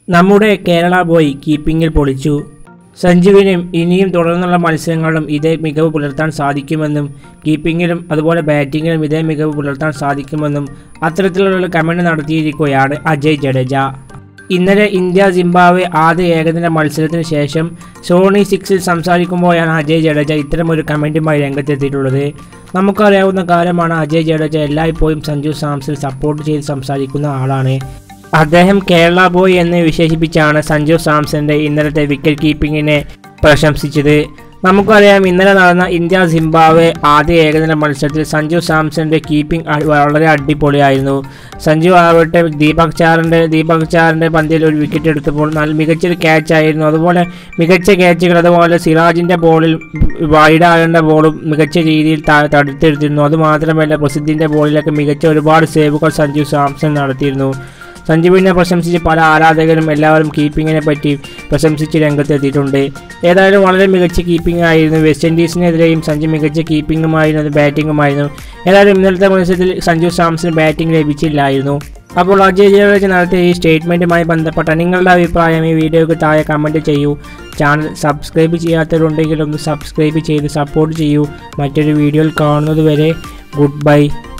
നമ്മുടെ കേരള ബോയ് കീപ്പിങ്ങിൽ പൊളിച്ചു സഞ്ജുവിനും ഇനിയും തുടർന്നുള്ള മത്സരങ്ങളിലും ഇതേ മികവ് പുലർത്താൻ സാധിക്കുമെന്നും കീപ്പിങ്ങിലും അതുപോലെ ബാറ്റിങ്ങിലും ഇതേ മികവ് പുലർത്താൻ സാധിക്കുമെന്നും അത്തരത്തിലുള്ള കമൻറ്റ് നടത്തിയിരിക്കുകയാണ് അജയ് ജഡേജ ഇന്നലെ ഇന്ത്യ സിംബാബ്വെ ആദ്യ ഏകദിന മത്സരത്തിന് ശേഷം സോണി സിക്സിൽ സംസാരിക്കുമ്പോഴാണ് അജയ് ജഡേജ ഇത്തരമൊരു കമൻറ്റുമായി രംഗത്തെത്തിയിട്ടുള്ളത് നമുക്കറിയാവുന്ന കാര്യമാണ് അജയ് ജഡേജ എല്ലായ്പ്പോഴും സഞ്ജു സാംസൺ സപ്പോർട്ട് ചെയ്ത് സംസാരിക്കുന്ന ആളാണ് അദ്ദേഹം കേരള ബോയ് എന്ന് വിശേഷിപ്പിച്ചാണ് സഞ്ജു സാംസന്റെ ഇന്നലത്തെ വിക്കറ്റ് കീപ്പിങ്ങിനെ പ്രശംസിച്ചത് നമുക്കറിയാം ഇന്നലെ നടന്ന ഇന്ത്യ സിംബാബ്വെ ആദ്യ ഏകദിന മത്സരത്തിൽ സഞ്ജു സാംസന്റെ കീപ്പിംഗ് അ- വളരെ അടിപൊളിയായിരുന്നു സഞ്ജു ആവട്ടെ ദീപക് ചാറിന്റെ ദീപക് ചാറിന്റെ പന്തിൽ ഒരു വിക്കറ്റ് എടുത്തപ്പോൾ നല്ല മികച്ചൊരു ക്യാച്ച് ആയിരുന്നു അതുപോലെ മികച്ച ക്യാച്ചുകൾ അതുപോലെ സിറാജിന്റെ ബോളിൽ വൈഡ് ആകേണ്ട ബോളും മികച്ച രീതിയിൽ ത- തടുത്തെടുത്തിരുന്നു അതുമാത്രമല്ല പ്രസിദ്ധിന്റെ ബോളിലൊക്കെ മികച്ച ഒരുപാട് സേവുകൾ സഞ്ജു സാംസൺ നടത്തിയിരുന്നു സഞ്ജുവിനെ പ്രശംസിച്ച് പല ആരാധകരും എല്ലാവരും കീപ്പിങ്ങിനെ പറ്റി പ്രശംസിച്ച് രംഗത്തെത്തിയിട്ടുണ്ട് ഏതായാലും വളരെ മികച്ച കീപ്പിംഗ് ആയിരുന്നു വെസ്റ്റ് ഇൻഡീസിനെതിരെയും സഞ്ജു മികച്ച കീപ്പിങ്ങുമായിരുന്നു ബാറ്റിങ്ങുമായിരുന്നു ഏതായാലും ഇന്നലത്തെ മത്സരത്തിൽ സഞ്ജു സാംസൺ ബാറ്റിംഗ് ലഭിച്ചില്ലായിരുന്നു അപ്പോൾ അജയ് ജയരാജ് നടത്തിയ ഈ സ്റ്റേറ്റ്മെൻറ്റുമായി ബന്ധപ്പെട്ട നിങ്ങളുടെ അഭിപ്രായം ഈ വീഡിയോയ്ക്ക് താഴെ കമൻറ്റ് ചെയ്യൂ ചാനൽ സബ്സ്ക്രൈബ് ചെയ്യാത്തവരുണ്ടെങ്കിൽ ഒന്ന് സബ്സ്ക്രൈബ് ചെയ്ത് സപ്പോർട്ട് ചെയ്യൂ മറ്റൊരു വീഡിയോയിൽ കാണുന്നത് വരെ ഗുഡ് ബൈ